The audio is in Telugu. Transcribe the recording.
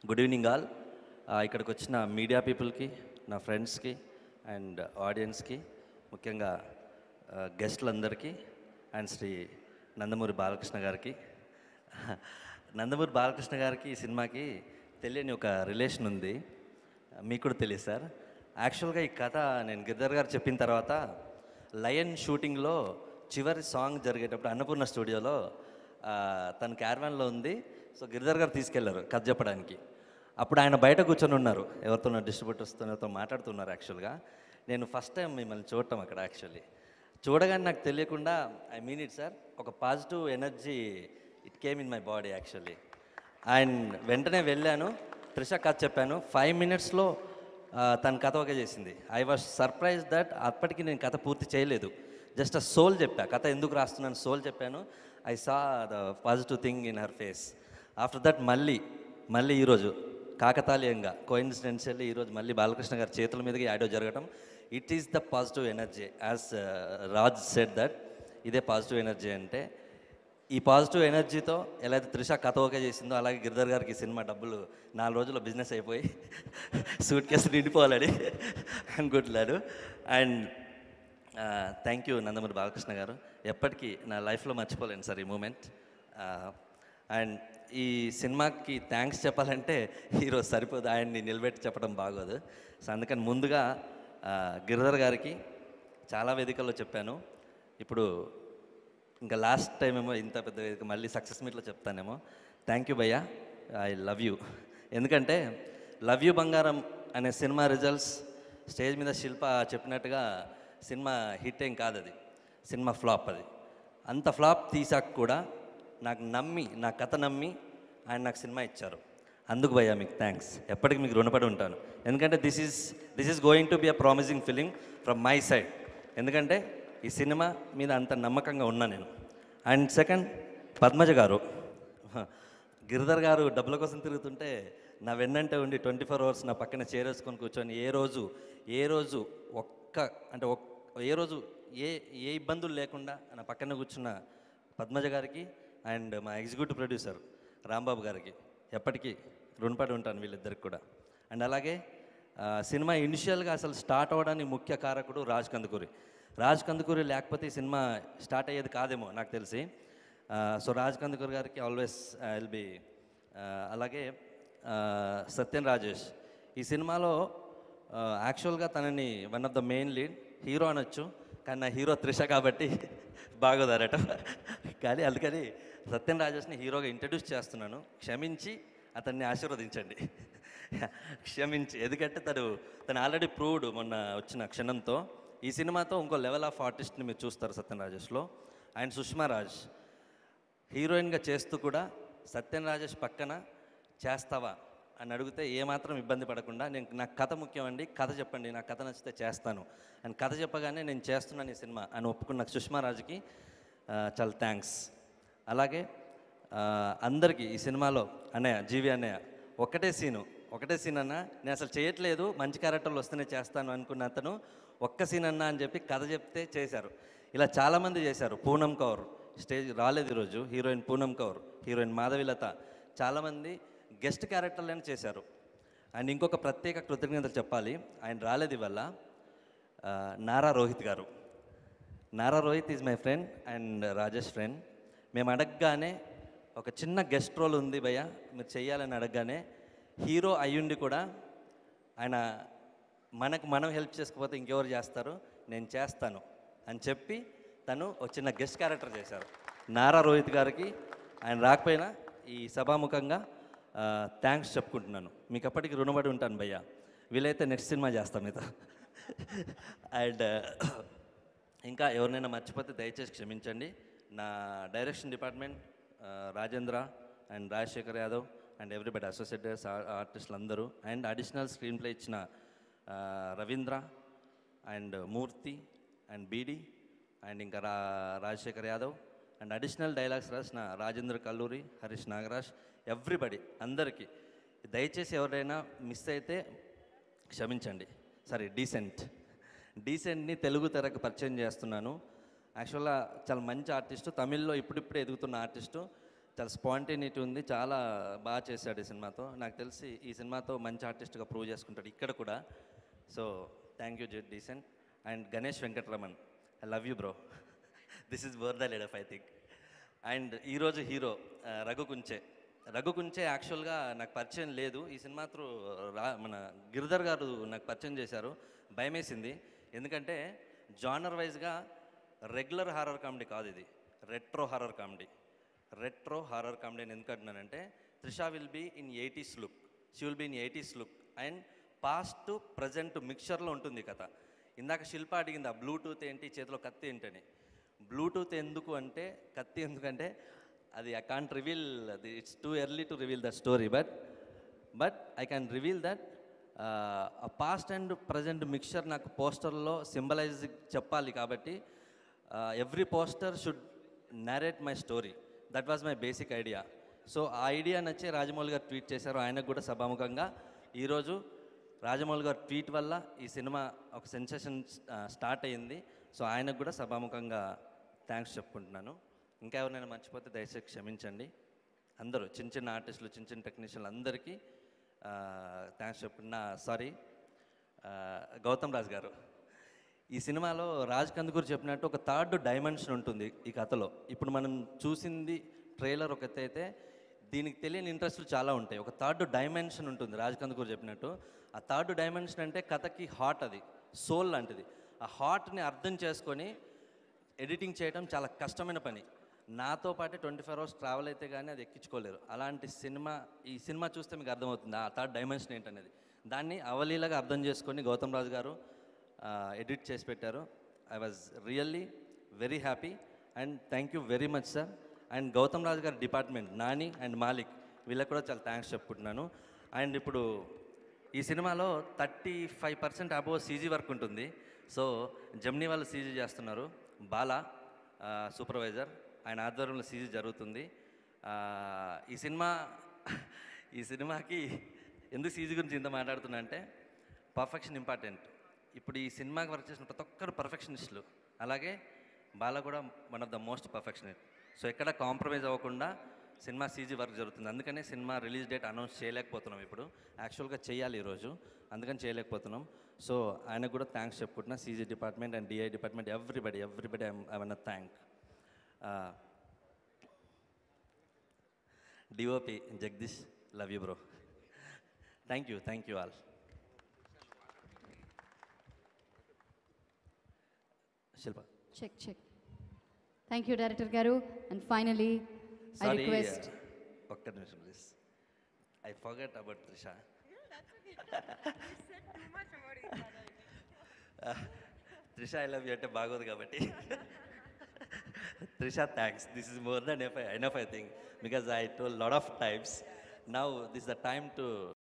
గుడ్ ఈవినింగ్ ఆల్ ఇక్కడికి వచ్చిన మీడియా పీపుల్కి నా ఫ్రెండ్స్కి అండ్ ఆడియన్స్కి ముఖ్యంగా గెస్టులందరికీ అండ్ శ్రీ నందమూరి బాలకృష్ణ గారికి నందమూరి బాలకృష్ణ గారికి ఈ సినిమాకి తెలియని ఒక రిలేషన్ ఉంది మీకు కూడా తెలియదు సార్ యాక్చువల్గా ఈ కథ నేను గిరిధర్ గారు చెప్పిన తర్వాత లయన్ షూటింగ్లో చివరి సాంగ్ జరిగేటప్పుడు అన్నపూర్ణ స్టూడియోలో ఆ, తన క్యారవాన్లో ఉంది సో గిరిధర్ గారు తీసుకెళ్లారు కథ చెప్పడానికి అప్పుడు ఆయన బయట కూర్చొని ఉన్నారు ఎవరితో డిస్ట్రిబ్యూటర్స్తో ఎవరితో మాట్లాడుతున్నారు యాక్చువల్గా నేను ఫస్ట్ టైం మిమ్మల్ని చూడటం అక్కడ యాక్చువల్లీ చూడగానే నాకు తెలియకుండా ఐ మీన్ ఇట్ సార్ ఒక positive energy it came in my body actually and వెంటనే వెళ్ళాను త్రిష కథ చెప్పాను ఫైవ్ మినిట్స్లో తన కథ ఒకే చేసింది ఐ వాజ్ సర్ప్రైజ్ దట్ అప్పటికి నేను కథ పూర్తి చేయలేదు జస్ట్ ఆ సోల్ చెప్పా కథ ఎందుకు రాస్తున్నాను సోల్ చెప్పాను I saw the positive thing in her face after that మళ్ళీ మళ్ళీ ఈరోజు కాకతాళీయంగా కోయిన్సిడెన్షియల్లీ ఈరోజు మళ్ళీ బాలకృష్ణ గారి చేతుల మీదకి ఆడియో జరగడం it is the positive energy as Raj said that ఇదే పాజిటివ్ ఎనర్జీ అంటే ఈ పాజిటివ్ ఎనర్జీతో ఎలా అయితే త్రిష కథ ఓకే చేసిందో అలాగే గిరిధర్ గారికి ఈ సినిమా డబ్బులు నాలుగు రోజుల్లో బిజినెస్ అయిపోయి సూట్ కేసు నిండిపోవాలని అనుకుంటున్నాను and thank you Nandamuri Balakrishna garu ఎప్పటికీ నా లైఫ్లో మర్చిపోలేను సార్ ఈ మూమెంట్ అండ్ ఈ సినిమాకి థ్యాంక్స్ చెప్పాలంటే ఈరోజు సరిపోదు ఆయన్ని నిలబెట్టి చెప్పడం బాగోదు సో అందుకని ముందుగా ఆ, గిరిధర్ గారికి చాలా వేదికల్లో చెప్పాను ఇప్పుడు ఇంకా లాస్ట్ టైం ఏమో ఇంత పెద్ద వేదిక మళ్ళీ సక్సెస్ మీట్లో చెప్తానేమో థ్యాంక్ యూ భయ్యా ఐ లవ్ యూ ఎందుకంటే లవ్ యూ బంగారం అనే సినిమా రిజల్ట్స్ స్టేజ్ మీద శిల్ప చెప్పినట్టుగా సినిమా హిట్ ఏం కాదు అది సినిమా ఫ్లాప్ అది అంత ఫ్లాప్ తీసాక కూడా నాకు నమ్మి నా కథ నమ్మి ఆయన నాకు సినిమా ఇచ్చారు అందుకు భయ్యా మీకు థ్యాంక్స్ ఎప్పటికీ మీకు రుణపడి ఉంటాను ఎందుకంటే this is this is going to be a promising film from my side ఎందుకంటే ఈ సినిమా మీద అంత నమ్మకంగా ఉన్నా నేను అండ్ సెకండ్ పద్మజ గారు గిరిధర్ గారు డబ్బుల కోసం తిరుగుతుంటే నా వెన్నంటే ఉండి ట్వంటీ ఫోర్ అవర్స్ నా పక్కన చేరేసుకొని కూర్చొని ఏ రోజు ఏ రోజు ఒక్క అంటే ఒక్ ఏ రోజు ఏ ఏ ఇబ్బందులు లేకుండా నా పక్కన కూర్చున్న పద్మజ గారికి అండ్ మా ఎగ్జిక్యూటివ్ ప్రొడ్యూసర్ రాంబాబు గారికి ఎప్పటికీ రుణపడి ఉంటాను వీళ్ళిద్దరికి కూడా అండ్ అలాగే ఆ, సినిమా ఇనిషియల్గా అసలు స్టార్ట్ అవ్వడానికి ముఖ్య కారకుడు రాజ్ కందుకూరి రాజ్ కందుకూరి లేకపోతే ఈ సినిమా స్టార్ట్ అయ్యేది కాదేమో నాకు తెలిసి సో రాజ్ కందుకూరి గారికి ఆల్వేస్ విల్ బి అలాగే ఆ, సత్యన్ రాజేష్ ఈ సినిమాలో యాక్చువల్గా తనని one of the main lead hero అనొచ్చు కానీ నా హీరో త్రిష కాబట్టి బాగోదారట కానీ అందుకని సత్యన్ రాజేష్ని హీరోగా ఇంట్రడ్యూస్ చేస్తున్నాను క్షమించి అతన్ని ఆశీర్వదించండి క్షమించి ఎందుకంటే తను తను ఆల్రెడీ ప్రూవ్డ్ మొన్న వచ్చిన క్షణంతో ఈ సినిమాతో ఇంకో లెవెల్ ఆఫ్ ఆర్టిస్ట్ని మీరు చూస్తారు సత్యన్ రాజేష్లో అండ్ సుష్మా రాజ్ హీరోయిన్గా చేస్తూ కూడా సత్యన్ రాజేష్ పక్కన చేస్తావా అని అడిగితే ఏమాత్రం ఇబ్బంది పడకుండా నేను నాకు కథ ముఖ్యం అండి కథ చెప్పండి నాకు కథ నచ్చితే చేస్తాను అని కథ చెప్పగానే నేను చేస్తున్నాను ఈ సినిమా అని ఒప్పుకున్న సుష్మా రాజుకి ఆ, చాలా థ్యాంక్స్ అలాగే ఆ, అందరికీ ఈ సినిమాలో అన్నయ్య జీవి అన్నయ్య ఒకటే సీను ఒకటే సీన్ అన్న నేను అసలు చేయట్లేదు మంచి క్యారెక్టర్లు వస్తేనే చేస్తాను అనుకున్న అతను ఒక్క సీన్ అన్న అని చెప్పి కథ చెప్తే చేశారు ఇలా చాలామంది చేశారు పూనం కౌర్ స్టేజ్ రాలేదు ఈరోజు హీరోయిన్ పూనం కౌర్ హీరోయిన్ మాధవిలత చాలామంది గెస్ట్ క్యారెక్టర్లను చేశారు అండ్ ఇంకొక ప్రత్యేక కృతజ్ఞతలు చెప్పాలి ఆయన రాలేదు ఇవల్ల ఆ, Nara Rohit garu Nara Rohit is my friend and Rajesh friend మేము అడగగానే ఒక చిన్న గెస్ట్ రోల్ ఉంది భయ్య మీరు చెయ్యాలని అడగగానే హీరో అయ్యుండి కూడా ఆయన మనకు మనం హెల్ప్ చేసుకోకపోతే ఇంకెవరు చేస్తారు నేను చేస్తాను అని చెప్పి తను ఒక చిన్న గెస్ట్ క్యారెక్టర్ చేశారు నారా రోహిత్ గారికి ఆయన రాకపోయినా ఈ సభాముఖంగా థ్యాంక్స్ చెప్పుకుంటున్నాను మీకు అప్పటికి రుణపడి ఉంటాను భయ్య వీలైతే నెక్స్ట్ సినిమా చేస్తాం మీతో అండ్ ఇంకా ఎవరినైనా మర్చిపోతే దయచేసి క్షమించండి నా డైరెక్షన్ డిపార్ట్మెంట్ ఆ, Rajendra and Rajasekhar Yadav and everybody associators ఆర్టిస్టులు అందరూ అండ్ అడిషనల్ స్క్రీన్ ప్లే ఇచ్చిన ఆ, Ravindra and Murthy and BD and ఇంకా రా Rajasekhar Yadav and additional dialogues రాసిన రాజేంద్ర కల్లూరి హరీష్ నాగరాజ్ ఎవ్రీబడి అందరికీ దయచేసి ఎవరైనా మిస్ అయితే క్షమించండి సారీ డీసెంట్ డీసెంట్ని తెలుగు తెరకు పరిచయం చేస్తున్నాను యాక్చువల్గా చాలా మంచి ఆర్టిస్టు తమిళ్లో ఇప్పుడిప్పుడే ఎదుగుతున్న ఆర్టిస్టు చాలా స్పాంటేనిటీ ఉంది చాలా బాగా చేశాడు ఈ సినిమాతో నాకు తెలిసి ఈ సినిమాతో మంచి ఆర్టిస్ట్గా ప్రూవ్ చేసుకుంటాడు ఇక్కడ కూడా so thank you Z decent and Ganesh Venkataraman I love you bro this is were the lead of I think and ఈరోజు హీరో ఆ, రఘు కుంచే రఘు కుంచే యాక్చువల్గా నాకు పరిచయం లేదు ఈ సినిమా త్రూ రా మన గిరిధర్ గారు నాకు పరిచయం చేశారు భయమేసింది ఎందుకంటే జానర్ వైజ్గా రెగ్యులర్ హారర్ కామెడీ కాదు ఇది retro horror comedy retro horror comedy అని ఎందుకు అంటున్నానంటే Trisha will be in eighties look she will be in eighties look and past present మిక్చర్లో ఉంటుంది ఈ కథ ఇందాక శిల్ప అడిగింది ఆ బ్లూటూత్ ఏంటి చేతిలో కత్తి ఏంటని బ్లూటూత్ ఎందుకు అంటే కత్తి ఎందుకంటే అది ఐ కాంట్ రివీల్ అది it's too early to reveal the story but but I can reveal that uh past and present mixture నాకు పోస్టర్లో సింబలైజ్ చెప్పాలి కాబట్టి every poster should narrate my story that was my basic idea so uh idea నచ్చే రాజమౌళి గారు ట్వీట్ చేశారు ఆయనకు కూడా సభాముఖంగా ఈరోజు రాజమౌళి గారి ట్వీట్ వల్ల ఈ సినిమా ఒక సెన్సేషన్ స్టార్ట్ అయ్యింది సో ఆయనకు కూడా సభాముఖంగా థ్యాంక్స్ చెప్పుకుంటున్నాను ఇంకా ఎవరైనా మర్చిపోతే దయచేసి క్షమించండి అందరూ చిన్న చిన్న ఆర్టిస్టులు చిన్న చిన్న టెక్నీషియన్లు అందరికీ థ్యాంక్స్ చెప్పుకున్నా సారీ గౌతమ్ రాజ్ గారు ఈ సినిమాలో రాజ్ కందుకూరు చెప్పినట్టు ఒక థర్డ్ డైమెన్షన్ ఉంటుంది ఈ కథలో ఇప్పుడు మనం చూసింది ట్రైలర్ ఒక ఎత్తు అయితే దీనికి తెలియని ఇంట్రెస్ట్లు చాలా ఉంటాయి ఒక థర్డ్ డైమెన్షన్ ఉంటుంది రాజ్ కందుకూరు చెప్పినట్టు ఆ థర్డ్ డైమెన్షన్ అంటే కథకి హార్ట్ అది సోల్ లాంటిది ఆ హార్ట్ని అర్థం చేసుకొని ఎడిటింగ్ చేయడం చాలా కష్టమైన పని నాతో పాటే ట్వంటీ ఫోర్ అవర్స్ ట్రావెల్ అయితే కానీ అది ఎక్కించుకోలేరు అలాంటి సినిమా ఈ సినిమా చూస్తే మీకు అర్థమవుతుంది ఆ థర్డ్ డైమెన్షన్ ఏంటనేది దాన్ని అవలీలగా అర్థం చేసుకొని గౌతమ్ రాజు గారు ఎడిట్ చేసి పెట్టారు I was really very happy and thank you very much sir and Gautham Raju గారి డిపార్ట్మెంట్ నాని అండ్ మాలిక్ వీళ్ళకి కూడా చాలా థ్యాంక్స్ చెప్పుకుంటున్నాను అండ్ ఇప్పుడు ఈ సినిమాలో thirty five percent above CG work ఉంటుంది సో జమ్నీ వాళ్ళు సీజీ చేస్తున్నారు బాలా సూపర్వైజర్ ఆయన ఆధ్వర్యంలో సీజీ జరుగుతుంది ఆ, ఈ సినిమా ఈ సినిమాకి ఎందుకు సీజీ గురించి ఇంత మాట్లాడుతున్నా అంటే పర్ఫెక్షన్ ఇంపార్టెంట్ ఇప్పుడు ఈ సినిమాకి వర్క్ చేసిన ప్రతి ఒక్కరు పర్ఫెక్షనిస్టులు అలాగే బాల కూడా one of the most perfectionist so ఎక్కడ కాంప్రమైజ్ అవ్వకుండా సినిమా సీజీ వర్క్ జరుగుతుంది అందుకనే సినిమా రిలీజ్ డేట్ అనౌన్స్ చేయలేకపోతున్నాం ఇప్పుడు యాక్చువల్గా చేయాలి ఈరోజు అందుకని చేయలేకపోతున్నాం సో ఆయనకు కూడా థ్యాంక్స్ చెప్పుకుంటున్నా CG department and DI department everybody everybody I want thank DOP Jagadish love you bro thank you thank you all Shilpa check check thank you director గారు and finally I sorry request ఒక్క నిమిషం please I forgot about Trisha Trisha I love you అంటే బాగోదు కాబట్టి Trisha thanks this is more than ఎఫ్ enough I think because I told lot of times now this the time to